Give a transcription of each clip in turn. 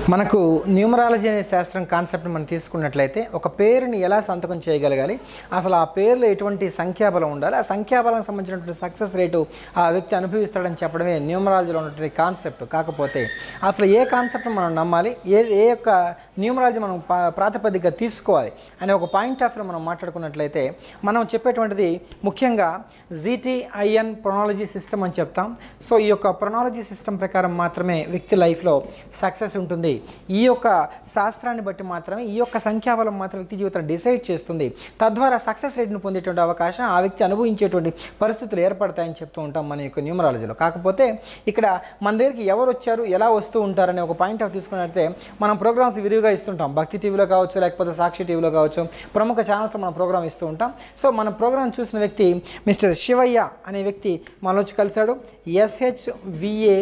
మనకు న్యూమరాలజీ అనే శాస్త్రం కాన్సెప్ట్ మనం తీసుకున్నట్లయితే ఒక పేరుని ఎలా సంతకం చేయగలగాలి అసలు ఆ పేరులో ఎటువంటి సంఖ్యాబలం ఉండాలి ఆ సంఖ్యాబలం సంబంధించినటువంటి సక్సెస్ రేటు ఆ వ్యక్తి అనుభవిస్తాడని చెప్పడమే న్యూమరాలజీలో ఉన్నటువంటి కాన్సెప్ట్ కాకపోతే అసలు ఏ కాన్సెప్ట్ మనం నమ్మాలి ఏ ఏ యొక్క న్యూమరాలజీ మనం పా- ప్రాతిపదికగా తీసుకోవాలి అనే ఒక పాయింట్ ఆఫ్ వ్యూ మనం మాట్లాడుకున్నట్లయితే మనం చెప్పేటువంటిది ముఖ్యంగా జీటీఐఎన్ ప్రొనాలజీ సిస్టమ్ అని చెప్తాం సో ఈ యొక్క ప్రొనాలజీ సిస్టమ్ ప్రకారం మాత్రమే వ్యక్తి లైఫ్లో సక్సెస్ ఉంటుంది ఈ యొక్క శాస్త్రాన్ని బట్టి మాత్రమే ఈ యొక్క సంఖ్యాబలం మాత్రం వ్యక్తి జీవితాన్ని డిసైడ్ చేస్తుంది తద్వారా సక్సెస్ రేట్ను పొందేటువంటి అవకాశం ఆ వ్యక్తి అనుభవించేటువంటి పరిస్థితులు ఏర్పడతాయని చెప్తూ ఉంటాం మన యొక్క న్యూమరాలజీలో కాకపోతే ఇక్కడ మన దగ్గరికి ఎవరు వచ్చారు ఎలా వస్తూ ఉంటారనే ఒక పాయింట్ ఆఫ్ తీసుకున్నట్లయితే మనం ప్రోగ్రామ్స్ విరివిగా ఇస్తుంటాం భక్తి టీవీలో కావచ్చు లేకపోతే సాక్షి టీవీలో కావచ్చు ప్రముఖ ఛానల్స్లో మనం ప్రోగ్రామ్ ఇస్తూ ఉంటాం సో మన ప్రోగ్రామ్ చూసిన వ్యక్తి మిస్టర్ శివయ్య అనే వ్యక్తి మనలో వచ్చి కలిశాడు S H V A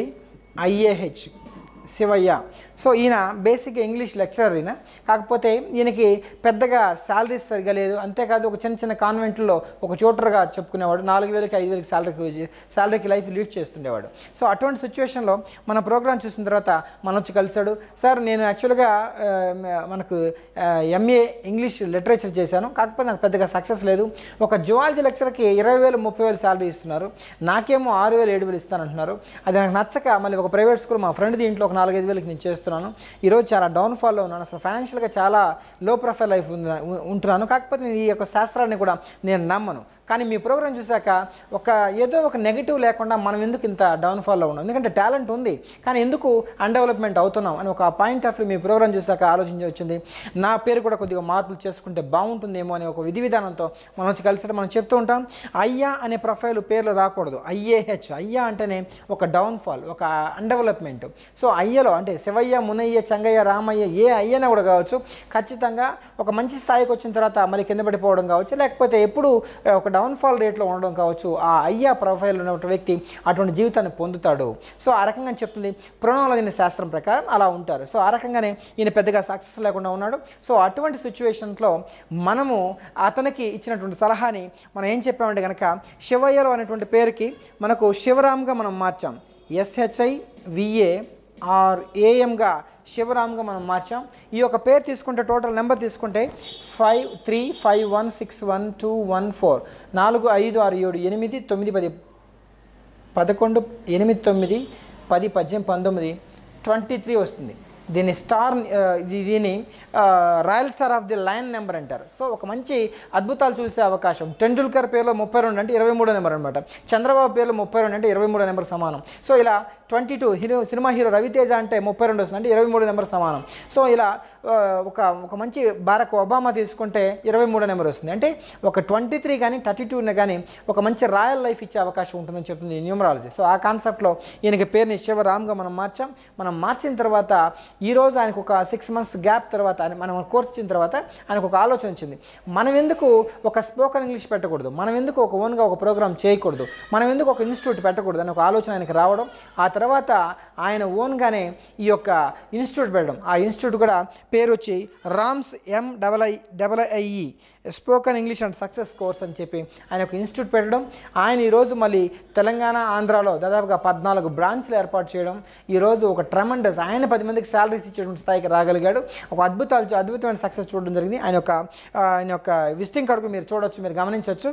I A H Shivayya so ఈయన బేసిక్గా ఇంగ్లీష్ లెక్చరర్ ఈయన కాకపోతే ఈయనకి పెద్దగా శాలరీస్ సరిగా లేదు అంతేకాదు ఒక చిన్న చిన్న కాన్వెంట్లో ఒక ట్యూటర్గా చెప్పుకునేవాడు నాలుగు వేలకి ఐదు వేలకి శాలరీకి శాలరీకి లైఫ్ లీడ్ చేస్తుండేవాడు సో అటువంటి సిచ్యువేషన్లో మన ప్రోగ్రామ్ చూసిన తర్వాత మన వచ్చి కలిశాడు సార్ నేను యాక్చువల్గా ఆ, మనకు ఎంఏ ఇంగ్లీష్ లిటరేచర్ చేశాను కాకపోతే నాకు పెద్దగా సక్సెస్ లేదు ఒక జువాలజీ లెక్చర్కి ఇరవై వేలు ముప్పై వేలు శాలరీ ఇస్తున్నారు నాకేమో ఆరు వేలు ఏడు వేలు ఇస్తానంటున్నారు అది నాకు నచ్చక మళ్ళీ ఒక ప్రైవేట్ స్కూల్ మా ఫ్రెండ్ దీంట్లో ఒక నాలుగైదు వేలకి నేను చేస్తున్నాను ఈరోజు చాలా డౌన్ఫాల్లో ఉన్నాను అసలు ఫైనాన్షియల్గా చాలా లో ప్రొఫైల్ లైఫ్ ఉంది ఉంటున్నాను కాకపోతే నేను ఈ యొక్క శాస్త్రాన్ని కూడా నేను నమ్మను కానీ మీ ప్రోగ్రామ్ చూశాక ఒక ఏదో ఒక నెగిటివ్ లేకుండా మనం ఎందుకు ఇంత డౌన్ఫాల్లో ఉన్నాం ఎందుకంటే టాలెంట్ ఉంది కానీ ఎందుకు అన్డెవలప్మెంట్ అవుతున్నాం అని ఒక పాయింట్ ఆఫ్ వ్యూ మీ ప్రోగ్రామ్ చూశాక ఆలోచించి వచ్చింది నా పేరు కూడా కొద్దిగా మార్పులు చేసుకుంటే బాగుంటుందేమో అనే ఒక విధి విధానంతో మనం వచ్చి కలిసి మనం చెప్తూ ఉంటాం అయ్యా అనే ప్రొఫైల్ పేర్లు రాకూడదు ఐఏహెచ్ అయ్యా అంటేనే ఒక డౌన్ఫాల్ ఒక అన్డెవలప్మెంట్ సో అయ్యలో అంటే శివయ్య మునయ్య చంగయ్య రామయ్య ఏ అయ్యనా కూడా కావచ్చు ఖచ్చితంగా ఒక మంచి స్థాయికి వచ్చిన తర్వాత మళ్ళీ కింద పడిపోవడం కావచ్చు లేకపోతే ఎప్పుడు ఆ, ఒక డౌన్ఫాల్ రేట్లో ఉండడం కావచ్చు ఆ అయ్యా ప్రొఫైల్ ఉన్న వ్యక్తి అటువంటి జీవితాన్ని పొందుతాడు సో ఆ రకంగా చెప్తుంది ప్రొనాలజీ శాస్త్రం ప్రకారం అలా ఉంటారు సో ఆ రకంగానే ఈయన పెద్దగా సక్సెస్ లేకుండా ఉన్నాడు సో అటువంటి సిచ్యువేషన్స్లో మనము అతనికి ఇచ్చినటువంటి సలహాని మనం ఏం చెప్పామంటే కనుక శివయ్యలో అనేటువంటి పేరుకి మనకు శివరామ్గా మనం మార్చాం ఎస్హెచ్ఐ విఏ ఆర్ ఏఎంగా శివరామ్గా మనం మార్చాం ఈ యొక్క పేరు తీసుకుంటే టోటల్ నెంబర్ తీసుకుంటే five three five one six one two one four నాలుగు ఐదు ఆరు ఏడు ఎనిమిది తొమ్మిది పది పదకొండు ఎనిమిది తొమ్మిది పది పద్దెనిమిది పంతొమ్మిది ట్వంటీ త్రీ వస్తుంది దీన్ని స్టార్ ఆ, ఇది- దీన్ని ఆ, royal star of the lion number అంటారు సో ఒక మంచి అద్భుతాలు చూసే అవకాశం టెండూల్కర్ పేరులో ముప్పై రెండు అంటే ఇరవై మూడో నెంబర్ అనమాట చంద్రబాబు పేరులో ముప్పై రెండు అంటే ఇరవై మూడో నెంబర్ సమానం సో ఇలా twenty two hero cinema hero Ravi Teja అంటే ముప్పై రెండు వస్తుంది అంటే ఇరవై మూడు నెంబర్ సమానం సో ఇలా ఆ, ఒక ఒక మంచి బారక్ ఒబామా తీసుకుంటే ఇరవై మూడో నెంబర్ వస్తుంది అంటే ఒక ట్వంటీ త్రీ కానీ థర్టీ టూ కానీ ఒక మంచి రాయల్ లైఫ్ ఇచ్చే అవకాశం ఉంటుందని చెప్తుంది న్యూమరాలజీ సో ఆ కాన్సెప్ట్లో ఈయనకి పేరుని శివరామ్గా మనం మార్చాం మనం మార్చిన తర్వాత ఈరోజు ఆయనకు ఒక సిక్స్ మంత్స్ గ్యాప్ తర్వాత ఆయన మనం కోర్స్ ఇచ్చిన తర్వాత ఆయనకు ఒక ఆలోచన వచ్చింది మనం ఎందుకు ఒక స్పోకన్ ఇంగ్లీష్ పెట్టకూడదు మనం ఎందుకు ఒక ఓన్గా ఒక ప్రోగ్రామ్ చేయకూడదు మనం ఎందుకు ఒక ఇన్స్టిట్యూట్ పెట్టకూడదు అని ఒక ఆలోచన ఆయనకు రావడం ఆ తర్వాత ఆయన ఓన్గానే ఈ యొక్క ఇన్స్టిట్యూట్ పెట్టడం ఆ ఇన్స్టిట్యూట్ కూడా పేరు వచ్చి Rams M double I double I E spoken English and success course అని చెప్పి ఆయన ఒక ఇన్స్టిట్యూట్ పెట్టడం ఆయన ఈరోజు మళ్ళీ తెలంగాణ ఆంధ్రాలో దాదాపుగా పద్నాలుగు బ్రాంచ్లు ఏర్పాటు చేయడం ఈరోజు ఒక ట్రమండస్ ఆయన పది మందికి శాలరీస్ ఇచ్చేటువంటి స్థాయికి రాగలిగాడు ఒక అద్భుతాలు చూ- అద్భుతమైన సక్సెస్ చూడడం జరిగింది ఆయన యొక్క ఆ, ఆయన యొక్క విజిటింగ్ కార్డు కూడా మీరు చూడొచ్చు మీరు గమనించవచ్చు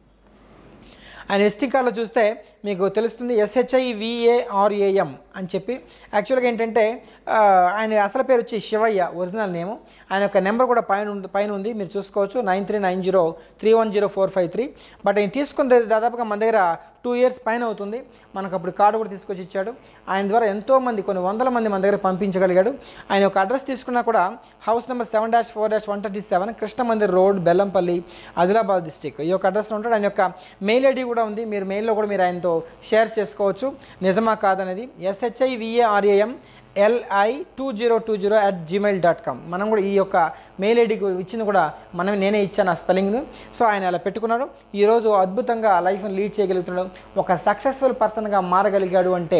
ఆయన విజిటింగ్ కార్డులో చూస్తే మీకు తెలుస్తుంది ఎస్హెచ్ఐ విఏఆర్ఏఎం అని చెప్పి యాక్చువల్గా ఏంటంటే ఆ, ఆయన అసలు పేరు వచ్చి శివయ్య ఒరిజినల్ నేము ఆయన యొక్క నెంబర్ కూడా పైన ఉంది పైన ఉంది మీరు చూసుకోవచ్చు nine three nine zero three one zero four five three but ఆయన తీసుకున్న దాదాపుగా మన దగ్గర టూ ఇయర్స్ పైన అవుతుంది మనకు అప్పుడు కార్డు కూడా తీసుకొచ్చి ఇచ్చాడు ఆయన ద్వారా ఎంతోమంది కొన్ని వందల మంది మన దగ్గర పంపించగలిగాడు ఆయన యొక్క అడ్రస్ తీసుకున్నా కూడా house number seven dash four dash one thirty seven Krishna Mandir road Bellampalli Adilabad district ఈ యొక్క అడ్రస్లో ఉంటాడు ఆయన యొక్క మెయిల్ ఐడి కూడా ఉంది మీరు మెయిల్లో కూడా మీరు ఆయనతో షేర్ చేసుకోవచ్చు నిజమా కాదనేది S H I V A R A M L I two zero two zero at Gmail dot com మనం కూడా ఈ యొక్క మెయిల్ ఐడికి ఇచ్చింది కూడా మనం నేనే ఇచ్చాను ఆ స్పెల్లింగ్ సో ఆయన అలా పెట్టుకున్నాడు ఈరోజు అద్భుతంగా లైఫ్ని లీడ్ చేయగలుగుతున్నాడు ఒక సక్సెస్ఫుల్ పర్సన్గా మారగలిగాడు అంటే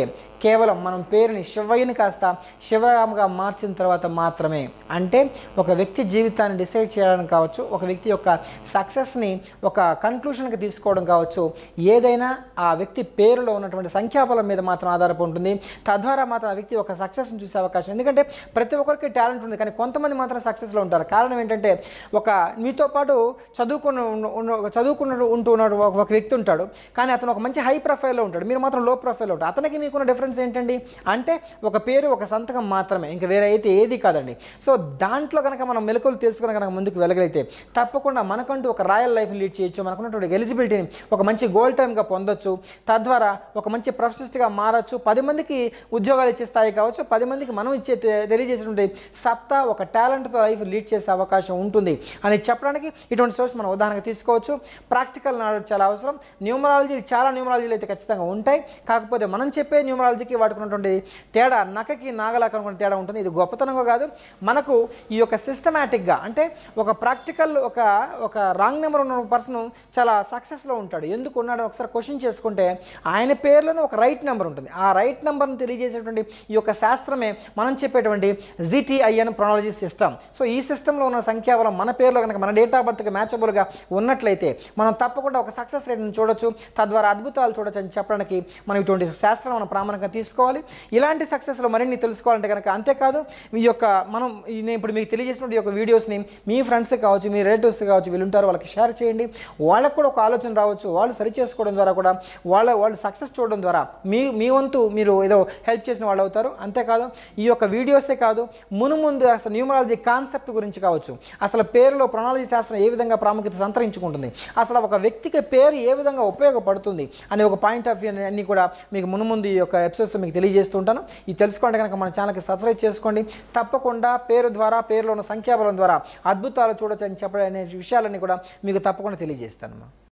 కేవలం మనం పేరుని శివయ్యని కాస్త శివరాముగా మార్చిన తర్వాత మాత్రమే అంటే ఒక వ్యక్తి జీవితాన్ని డిసైడ్ చేయడం కావచ్చు ఒక వ్యక్తి యొక్క సక్సెస్ని ఒక కన్క్లూషన్కి తీసుకోవడం కావచ్చు ఏదైనా ఆ వ్యక్తి పేరులో ఉన్నటువంటి సంఖ్యాబలం మీద మాత్రం ఆధారపడి ఉంటుంది తద్వారా మాత్రం ఆ వ్యక్తి ఒక సక్సెస్ని చూసే అవకాశం ఎందుకంటే ప్రతి ఒక్కరికి టాలెంట్ ఉంది కానీ కొంతమంది మాత్రం సక్సెస్లో ఉంటారు కారణం ఏంటంటే ఒక మీతో పాటు చదువుకున్న ఉన్న- ఉన్న- చదువుకున్న ఉంటూ ఉన్నాడు ఒక ఒక వ్యక్తి ఉంటాడు కానీ అతను ఒక మంచి హై ప్రొఫైల్లో ఉంటాడు మీరు మాత్రం లో ప్రొఫైల్లో ఉంటారు అతనికి మీకున్న డిఫరెన్స్ ఏంటండి అంటే ఒక పేరు ఒక సంతకం మాత్రమే ఇంకా వేరే అయితే ఏది కాదండి సో దాంట్లో కనుక మనం మెలకువలు తెలుసుకుని కనుక ముందుకు వెళ్ళగలిగితే తప్పకుండా మనకంటూ ఒక రాయల్ లైఫ్ లీడ్ చేయొచ్చు మనకున్నటువంటి ఎలిజిబిలిటీని ఒక మంచి గోల్డ్ టైమ్గా పొందొచ్చు తద్వారా ఒక మంచి ప్రొఫెషనిస్ట్గా మారచ్చు పది మందికి ఉద్యోగాలు ఇచ్చే స్థాయి కావచ్చు పది మందికి మనం ఇచ్చే తె- తెలియజేసినటువంటి సత్తా ఒక టాలెంట్తో లైఫ్ లీడ్ చేసే అవకాశం ఉంటుంది అని చెప్పడానికి ఇటువంటి సోర్స్ మనం ఉదాహరణగా తీసుకోవచ్చు ప్రాక్టికల్ నాలెడ్జ్ చాలా అవసరం న్యూమరాలజీ చాలా న్యూమరాలజీలు అయితే ఖచ్చితంగా ఉంటాయి కాకపోతే మనం చెప్పే న్యూమరాలజీకి వాడుకున్నటువంటి తేడా నకకి నాగలాకి అనుకున్న తేడా ఉంటుంది ఇది గొప్పతనంగా కాదు మనకు ఈ యొక్క సిస్టమేటిక్గా అంటే ఒక ప్రాక్టికల్ ఒక ఒక రాంగ్ నెంబర్ ఉన్న పర్సన్ చాలా సక్సెస్లో ఉంటాడు ఎందుకు ఉన్నాడో ఒకసారి క్వశ్చన్ చేసుకుంటే ఆయన పేర్లోనే ఒక రైట్ నెంబర్ ఉంటుంది ఆ రైట్ నెంబర్ని తెలియజేసేటువంటి ఈ యొక్క శాస్త్రమే మనం చెప్పేటువంటి జిటిఐఎన్ ప్రొనాలజీ సిస్టమ్ సో ఈ సిస్టంలో ఉన్న సంఖ్యాబలం మన పేరులో కనుక మన డేట్ ఆఫ్ బర్త్కి మ్యాచబుల్గా ఉన్నట్లయితే మనం తప్పకుండా ఒక సక్సెస్ రేట్ని చూడొచ్చు తద్వారా అద్భుతాలు చూడొచ్చు అని చెప్పడానికి మనం ఇటువంటి శాస్త్రం మనం ప్రామాణికంగా తీసుకోవాలి ఇలాంటి సక్సెస్లో మరిన్ని తెలుసుకోవాలంటే కనుక అంతేకాదు ఈ యొక్క మనం ఈ నేను ఇప్పుడు మీకు తెలియజేసిన ఈ యొక్క వీడియోస్ని మీ ఫ్రెండ్స్ కావచ్చు మీ రిలేటివ్స్ కావచ్చు వీళ్ళు ఉంటారు వాళ్ళకి షేర్ చేయండి వాళ్ళకు కూడా ఒక ఆలోచన రావచ్చు వాళ్ళు సరి చేసుకోవడం ద్వారా కూడా వాళ్ళ వాళ్ళు సక్సెస్ చూడడం ద్వారా మీ మీ వంతు మీరు ఏదో హెల్ప్ చేసిన వాళ్ళు అవుతారు అంతేకాదు ఈ యొక్క వీడియోసే కాదు మును ముందు అసలు న్యూమరాలజీ కాన్సెప్ట్ గురించి కావచ్చు అసలు పేరులో ప్రణాళిక శాస్త్రం ఏ విధంగా ప్రాముఖ్యత సంతరించుకుంటుంది అసలు ఒక వ్యక్తికి పేరు ఏ విధంగా ఉపయోగపడుతుంది అనే ఒక పాయింట్ ఆఫ్ వ్యూ అన్ని కూడా మీకు మును ముందు ఈ యొక్క ఎపిసోడ్స్ మీకు తెలియజేస్తుంటాను ఇది తెలుసుకోండి కనుక మన ఛానల్కి సబ్స్క్రైబ్ చేసుకోండి తప్పకుండా పేరు ద్వారా పేరులో ఉన్న సంఖ్యాబలం ద్వారా అద్భుతాలు చూడొచ్చు అని చెప్పడం అనే విషయాలన్నీ కూడా మీకు తప్పకుండా తెలియజేస్తాను